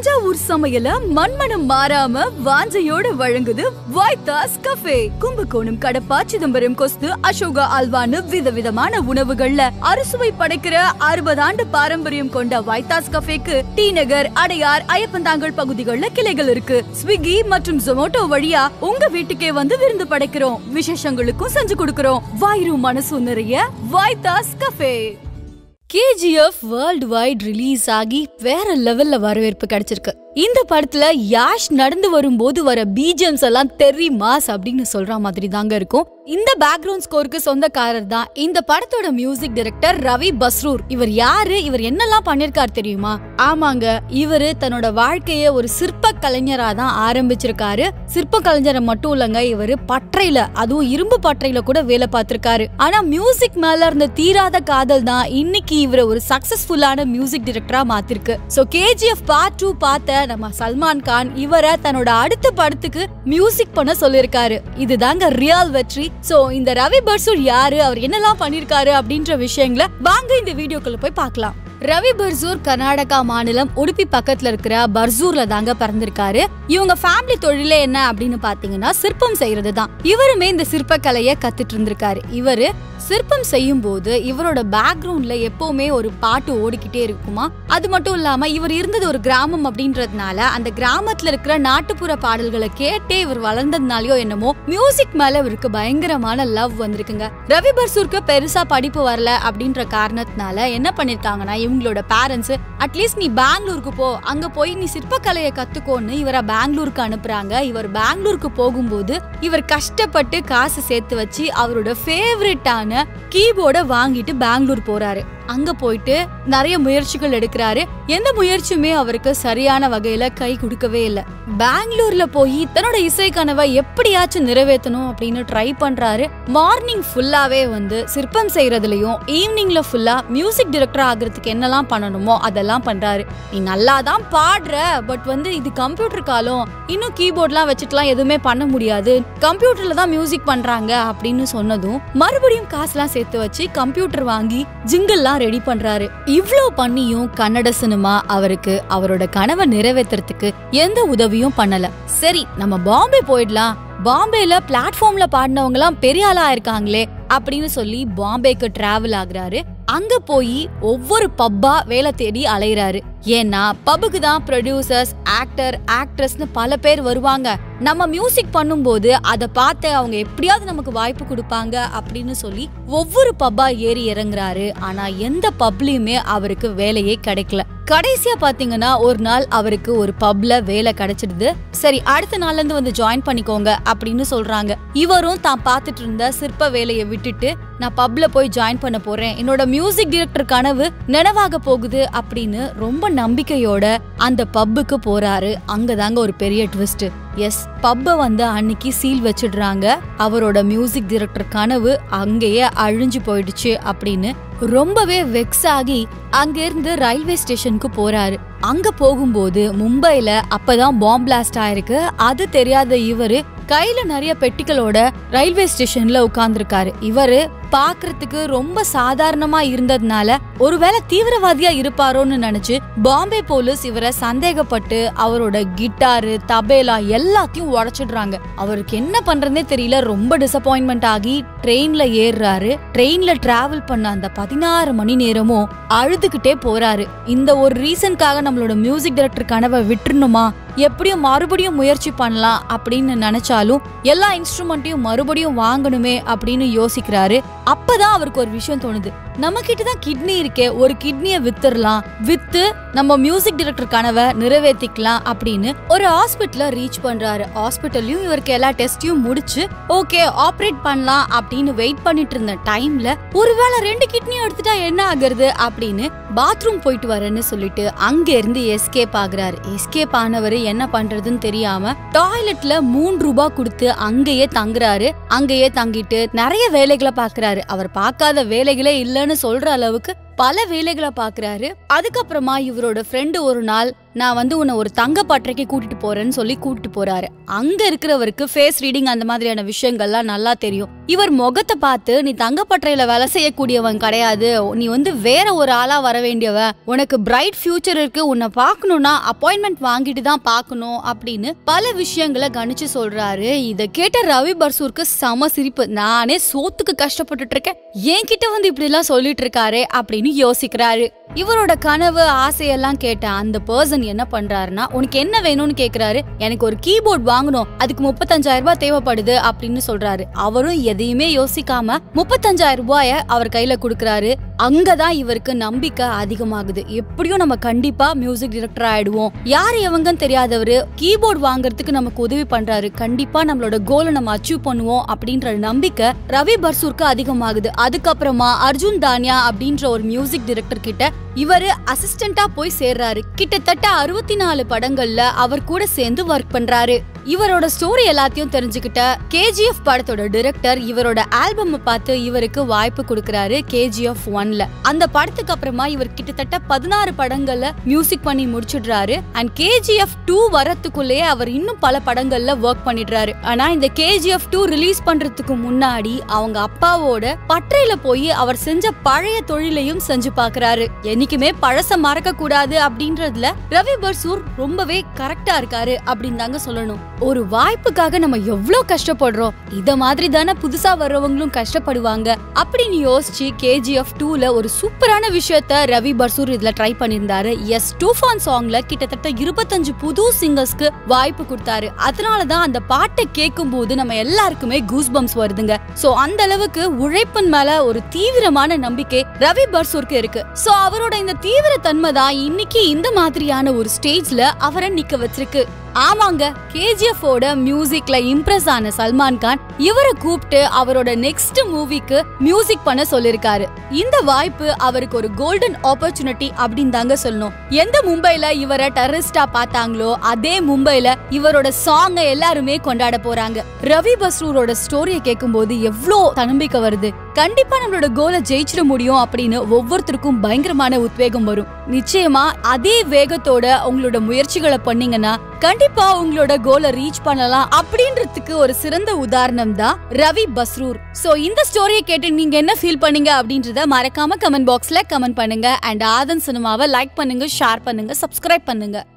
தஞ்சாவூர் சமையல மண்மனம் மாறாம வாஞ்சையோட வழங்குது வைத்தாஸ் கஃபே கும்பகோணம் கடப்பா சிதம்பரம் கொஸ்து அசோகா அல்வான்னு விதவிதமான உணவுகள்ல அறுசுவை படைக்கிற அறுபது ஆண்டு பாரம்பரியம் கொண்ட வைத்தாஸ் கஃபேக்கு டி நகர் அடையார் ஐயப்பந்தாங்கல் பகுதிகள்ல கிளைகள் இருக்கு ஸ்விக்கி மற்றும் ஜொமோட்டோ வழியா உங்க வீட்டுக்கே வந்து விருந்து படைக்கிறோம் விசேஷங்களுக்கும் செஞ்சு கொடுக்கிறோம் வாயிரும் மனசும் நிறைய Vaithas cafe KGF world wide release ஆகி வேற லெவல்ல வரவேற்பு கிடைச்சிருக்கு இந்த படத்துல யாஷ் நடந்து வரும்போது வர பிஜிஎம்ஸ் எல்லாம் தெரி மாஸ் அப்படின்னு சொல்ற மாதிரி தாங்க இருக்கும் இந்த பேக்ரவுண்ட் ஸ்கோருக்கு சொந்தக்காரர் தான் இந்த படத்தோட மியூசிக் டைரக்டர் ரவி பஸ்ரூர் இவர் யாரு இவர் என்னெல்லாம் பண்ணிருக்காரு தெரியுமா ஆமாங்க இவரு தன்னோட வாழ்க்கைய ஒரு சிற்ப கலைஞரா தான் ஆரம்பிச்சிருக்காரு சிற்ப கலைஞரை மட்டும் இல்லங்க இவரு பற்றையில அதுவும் இரும்பு பற்றையில கூட வேலை பார்த்திருக்காரு ஆனா மியூசிக் மேல இருந்த தீராத காதல் தான் இன்னைக்கு இவரை ஒரு சக்சஸ்ஃபுல்லான மியூசிக் டைரக்டரா மாத்திருக்கு சோ கேஜிஎஃப் பார்ட் டூ பார்த்த நம்ம சல்மான் கான் இவரை தன்னோட அடுத்த படத்துக்கு மியூசிக் பண்ண சொல்லிருக்காரு இதுதாங்க ரியல் வெற்றி சோ இந்த ரவி பர்சூர் யாரு அவர் என்னெல்லாம் பண்ணிருக்காரு அப்படின்ற விஷயங்களை வாங்க இந்த வீடியோக்குள்ள போய் பார்க்கலாம் ரவி பர்சூர் கர்நாடகா மாநிலம் உடுப்பி பக்கத்துல இருக்கிற பர்சூர்ல தாங்க பிறந்திருக்காரு இவங்க ஃபேமிலி தொழிலே என்ன அப்படின்னு பாத்தீங்கன்னா சிற்பம் செய்யறது தான் இவருமே இந்த சிற்பக்கலைய கத்துட்டு இருந்திருக்காரு இவரு சிற்பம் செய்யும் போது இவரோட பேக்ரவுண்ட்ல எப்பவுமே ஒரு பாட்டு ஓடிக்கிட்டே இருக்குமா அது மட்டும் இல்லாம இவர் இருந்தது ஒரு கிராமம் அப்படின்றதுனால அந்த கிராமத்துல இருக்கிற நாட்டுப்புற பாடல்களை கேட்டே இவர் வளர்ந்ததுனாலயோ என்னமோ மியூசிக் மேல இவருக்கு பயங்கரமான லவ் வந்திருக்குங்க ரவி பர்சூருக்கு பெருசா படிப்பு வரல அப்படின்ற காரணத்தினால என்ன பண்ணிருக்காங்கன்னா இவங்களோட பேரண்ட்ஸ் அட்லீஸ்ட் நீ பெங்களூருக்கு போ அங்க போய் நீ சிற்பக்கலையை கத்துக்கோன்னு இவரை பெங்களூருக்கு அனுப்புறாங்க இவர் பெங்களூருக்கு போகும்போது இவர் கஷ்டப்பட்டு காசு சேர்த்து வச்சு அவரோட ஃபேவரட்டான கீபோர்டை வாங்கிட்டு பெங்களூர் போறாரு அங்க போயிட்டு நிறைய முயற்சிகள் எடுக்கிறாரு எந்த முயற்சியுமே அவருக்கு சரியான வகையில கை கொடுக்கவே இல்ல பெங்களூர்ல போய் தன்னோட இசை கனவை எப்படியாச்சும் நிறைவேற்றணும் அப்படின்னு ட்ரை பண்றாரு மார்னிங் ஃபுல்லாவே வந்து சிற்பம் செய்யறதுலயும் ஈவினிங்ல ஃபுல்லா மியூசிக் டைரக்டர் ஆகுறதுக்கு என்னெல்லாம் பண்ணணுமோ அதெல்லாம் பண்றாரு நீ நல்லா தான் பாடுற பட் வந்து இது கம்ப்யூட்டர் காலம் இன்னும் கீபோர்ட்லாம் வச்சுட்டுலாம் எதுவுமே பண்ண முடியாது கம்ப்யூட்டர்ல தான் மியூசிக் பண்றாங்க அப்படின்னு சொன்னதும் மறுபடியும் காசுலாம் சேர்த்து வச்சு கம்ப்யூட்டர் வாங்கி ஜிங்கிள்லாம் ரெடி பண்றாரு இவ்ளோ பண்ணியும் கன்னட சினிமா அவருக்கு அவரோட கனவை நிறைவேற்றுறதுக்கு எந்த உதவியும் பண்ணல சரி நம்ம பாம்பே போயிடலாம் பாம்பேல பிளாட்ஃபார்ம்ல பாடினவங்க எல்லாம் பெரிய ஆளா இருக்காங்களே அப்படின்னு சொல்லி பாம்பேக்கு டிராவல் ஆகுறாரு அங்க போய் ஒவ்வொரு பப்பா வேலை தேடி அலையறாரு ஏன்னா பப்புக்கு தான் ப்ரொடியூசர்ஸ் ஆக்டர் ஆக்ட்ரஸ்னு பல பேர் வருவாங்க நம்ம மியூசிக் பண்ணும்போது அதை பார்த்து அவங்க எப்படியாவது நமக்கு வாய்ப்பு கொடுப்பாங்க அப்படின்னு சொல்லி ஒவ்வொரு பப்பா ஏறி இறங்குறாரு ஆனா எந்த பப்லயுமே அவருக்கு வேலையே கிடைக்கல கடைசியா பாத்தீங்கன்னா ஒரு நாள் அவருக்கு ஒரு பப்ல வேலை கிடைச்சிடுது சரி அடுத்த நாள்ல இருந்து வந்து ஜாயின் பண்ணிக்கோங்க அப்படின்னு சொல்றாங்க இவரும் தான் பார்த்துட்டு இருந்த சிற்ப வேலையை விட்டுட்டு நான் பப்ல போய் ஜாயின் பண்ண போறேன் என்னோட மியூசிக் டைரக்டர் கனவு நினைவாக போகுது அப்படின்னு ரொம்ப நம்பிக்கையோட அந்த பப்புக்கு போறாரு அங்கதாங்க ஒரு பெரிய ட்விஸ்ட் எஸ் பப்ப வந்து அன்னைக்கு சீல் வச்சிடுறாங்க அவரோட மியூசிக் டைரக்டர் கனவு அங்கேயே அழிஞ்சு போயிடுச்சு அப்படின்னு ரொம்பவே வெக்ஸ் ஆகி அங்கிருந்து ரயில்வே ஸ்டேஷனுக்கு போறாரு அங்க போகும்போது மும்பைல அப்பதான் பாம் பிளாஸ்ட் ஆயிருக்கு அது தெரியாத இவரு கையில நிறைய பெட்டிகளோட ரயில்வே ஸ்டேஷன்ல உட்கார்ந்துருக்காரு இவரு பாக்குறதுக்கு ரொம்ப சாதாரணமா இருந்ததுனால ஒருவேளை தீவிரவாதியா இருப்பாரோன்னு நினைச்சு பாம்பே போலீஸ் இவரை சந்தேகப்பட்டு அவரோட கிட்டாரு தபேலா எல்லாத்தையும் உடைச்சிடுறாங்க அவருக்கு என்ன பண்றதுனே தெரியல ரொம்ப டிசப்பாயின்மெண்ட் ஆகி ட்ரெயின்ல ஏறுறாரு ட்ரெயின்ல டிராவல் பண்ண அந்த பதினாறு மணி நேரமும் அழுதுகிட்டே போறாரு இந்த ஒரு ரீசனுக்காக நம்மளோட மியூசிக் டைரக்டர் கனவை விட்டுருணுமா எப்படியும் மறுபடியும் முயற்சி பண்ணலாம் அப்படின்னு நினைச்சாலும் எல்லா இன்ஸ்ட்ருமெண்ட்டையும் மறுபடியும் வாங்கணுமே அப்படின்னு யோசிக்கிறாரு அப்பதான் அவருக்கு ஒரு விஷயம் தோணுது நம்ம கிட்ட தான் கிட்னி இருக்கே ஒரு கிட்னியை வித்துறலாம் வித்து நம்ம மியூசிக் டைரக்டர் கனவை நிறைவேற்றிக்கலாம் அப்படின்னு ஒரு ஹாஸ்பிட்டல ரீச் பண்றாரு ஹாஸ்பிட்டல்லையும் இவருக்கு எல்லா டெஸ்டையும் முடிச்சு ஓகே ஆப்ரேட் பண்ணலாம் அப்படின்னு வெயிட் பண்ணிட்டு இருந்த டைம்ல ஒருவேளை ரெண்டு கிட்னியும் எடுத்துட்டா என்ன ஆகுறது அப்படின்னு பாத்ரூம் போயிட்டு வரேன்னு சொல்லிட்டு அங்க இருந்து எஸ்கேப் ஆகுறாரு எஸ்கேப் ஆனவர் என்ன பண்றதுன்னு தெரியாம டாய்லெட்ல மூணு ரூபாய் கொடுத்து அங்கேயே தங்குறாரு அங்கேயே தங்கிட்டு நிறைய வேலைகளை பாக்குறாரு அவர் பார்க்காத வேலைகளே இல்லைன்னு சொல்ற அளவுக்கு பல வேலைகளை பாக்குறாரு அதுக்கப்புறமா இவரோட ஃப்ரெண்டு ஒரு நாள் நான் வந்து உன்னை ஒரு தங்க பட்டறைக்கு கூட்டிட்டு போறேன்னு சொல்லி கூட்டிட்டு போறாரு அங்க இருக்கிறவருக்கு ஃபேஸ் ரீடிங் அந்த மாதிரியான விஷயங்கள்லாம் நல்லா தெரியும் இவர் முகத்தை பார்த்து நீ தங்கப்பட்டறையில வேலை செய்யக்கூடியவன் கிடையாது நீ வந்து வேற ஒரு ஆளா வர வேண்டியவ உனக்கு பிரைட் ஃபியூச்சர் இருக்கு உன்னை பார்க்கணும்னா அப்பாயின்மெண்ட் வாங்கிட்டு தான் பார்க்கணும் அப்படின்னு பல விஷயங்களை கணிச்சு சொல்றாரு இத கேட்ட ரவி பர்சூருக்கு சம சிரிப்பு நானே சோத்துக்கு கஷ்டப்பட்டுட்டு இருக்கேன் என்கிட்ட வந்து இப்படி எல்லாம் சொல்லிட்டு இருக்காரே அப்படின்னு யோசிக்கிறாரு இவரோட கனவு ஆசையெல்லாம் கேட்ட அந்த பர்சன் என்ன பண்றாருன்னா உனக்கு என்ன வேணும்னு கேக்குறாரு எனக்கு ஒரு கீபோர்ட் வாங்கணும் அதுக்கு முப்பத்தஞ்சாயிரம் ரூபாய் தேவைப்படுது அப்படின்னு சொல்றாரு அவரும் எதையுமே யோசிக்காம முப்பத்தஞ்சாயிரம் ரூபாய அவர் கையில கொடுக்கறாரு அங்கதான் இவருக்கு நம்பிக்கை அதிகமாகுது எப்படியும் நம்ம கண்டிப்பா மியூசிக் டைரக்டர் ஆயிடுவோம் யார் எவங்கன்னு தெரியாதவரு கீபோர்ட் வாங்குறதுக்கு நமக்கு உதவி பண்றாரு கண்டிப்பா நம்மளோட கோலை நம்ம அச்சீவ் பண்ணுவோம் அப்படின்ற நம்பிக்கை ரவி பர்சூருக்கு அதிகமாகுது அதுக்கப்புறமா அர்ஜுன் தானியா அப்படின்ற ஒரு மியூசிக் டைரக்டர் கிட்ட இவரு அசிஸ்டண்டா போய் சேர்றாரு கிட்டத்தட்ட அறுபத்தி நாலு படங்கள்ல அவர் கூட சேர்ந்து ஒர்க் பண்றாரு இவரோட ஸ்டோரி எல்லாத்தையும் தெரிஞ்சுக்கிட்ட கேஜிஎஃப் படத்தோட டிரெக்டர் இவரோட ஆல்பம் பார்த்து இவருக்கு வாய்ப்பு கொடுக்கறாரு கேஜிஎஃப் ஒன்ல அந்த படத்துக்கு அப்புறமா இவர் கிட்டத்தட்ட பதினாறு படங்கள்ல மியூசிக் பண்ணி முடிச்சிடுறாரு அண்ட் கேஜிஎஃப் டூ வரத்துக்குள்ளேயே அவர் இன்னும் பல படங்கள்ல ஒர்க் பண்ணிடுறாரு ஆனா இந்த கேஜிஎஃப் டூ ரிலீஸ் பண்றதுக்கு முன்னாடி அவங்க அப்பாவோட பற்றையில போய் அவர் செஞ்ச பழைய தொழிலையும் செஞ்சு பாக்குறாரு என்னைக்குமே பழச மறக்க கூடாது அப்படின்றதுல ரவி பர்சூர் ரொம்பவே கரெக்டா இருக்காரு அப்படின்னு தாங்க சொல்லணும் ஒரு வாய்ப்புக்காக நம்ம எவ்வளவு கஷ்டப்படுறோம் இத மாதிரி தானே புதுசா வர்றவங்களும் கஷ்டப்படுவாங்க அப்படின்னு யோசிச்சு கேஜிஎஃப் டூல ஒரு சூப்பரான விஷயத்த ரவி பர்சூர் இதுல ட்ரை பண்ணியிருந்தாரு எஸ் டூஃபான் சாங்ல கிட்டத்தட்ட இருபத்தஞ்சு புது சிங்கர்ஸ்க்கு வாய்ப்பு கொடுத்தாரு அதனாலதான் அந்த பாட்டை கேட்கும் போது நம்ம எல்லாருக்குமே கூஸ் பம்ஸ் வருதுங்க சோ அந்த அளவுக்கு உழைப்பின் மேல ஒரு தீவிரமான நம்பிக்கை ரவி பர்சூருக்கு இருக்கு சோ அவரோட இந்த தீவிர தன்மை தான் இன்னைக்கு இந்த மாதிரியான ஒரு ஸ்டேஜ்ல அவரை நிக்க வச்சிருக்கு ஆமாங்க கேஜிஎஃப் ஓட மியூசிக்ல இம்ப்ரெஸ் ஆன சல்மான் கான் இவரை கூப்பிட்டு அவரோட நெக்ஸ்ட் மூவிக்கு மியூசிக் பண்ண சொல்லிருக்காரு இந்த வாய்ப்பு அவருக்கு ஒரு கோல்டன் ஆப்பர்ச்சுனிட்டி அப்படின்னு தாங்க சொல்லணும் எந்த மும்பைல இவரை டெரரிஸ்டா பார்த்தாங்களோ அதே மும்பைல இவரோட சாங்க எல்லாருமே கொண்டாட போறாங்க ரவி பஸ்ரூரோட ஸ்டோரியை கேட்கும்போது எவ்வளோ தன்னம்பிக்கை வருது கண்டிப்பா நம்மளோட கோலை ஜெயிச்சிட முடியும் அப்படின்னு ஒவ்வொருத்தருக்கும் பயங்கரமான உத்வேகம் வரும் நிச்சயமா அதே வேகத்தோட உங்களோட முயற்சிகளை பண்ணீங்கன்னா கண்டிப்பா உங்களோட கோலை ரீச் பண்ணலாம் அப்படின்றதுக்கு ஒரு சிறந்த உதாரணம் தான் ரவி பஸ்ரூர் சோ இந்த ஸ்டோரியை கேட்டு நீங்க என்ன ஃபீல் பண்ணீங்க அப்படின்றத மறக்காம கமெண்ட் பாக்ஸ்ல கமெண்ட் பண்ணுங்க அண்ட் ஆதன் சினிமாவை லைக் பண்ணுங்க ஷேர் பண்ணுங்க சப்ஸ்கிரைப் பண்ணுங்க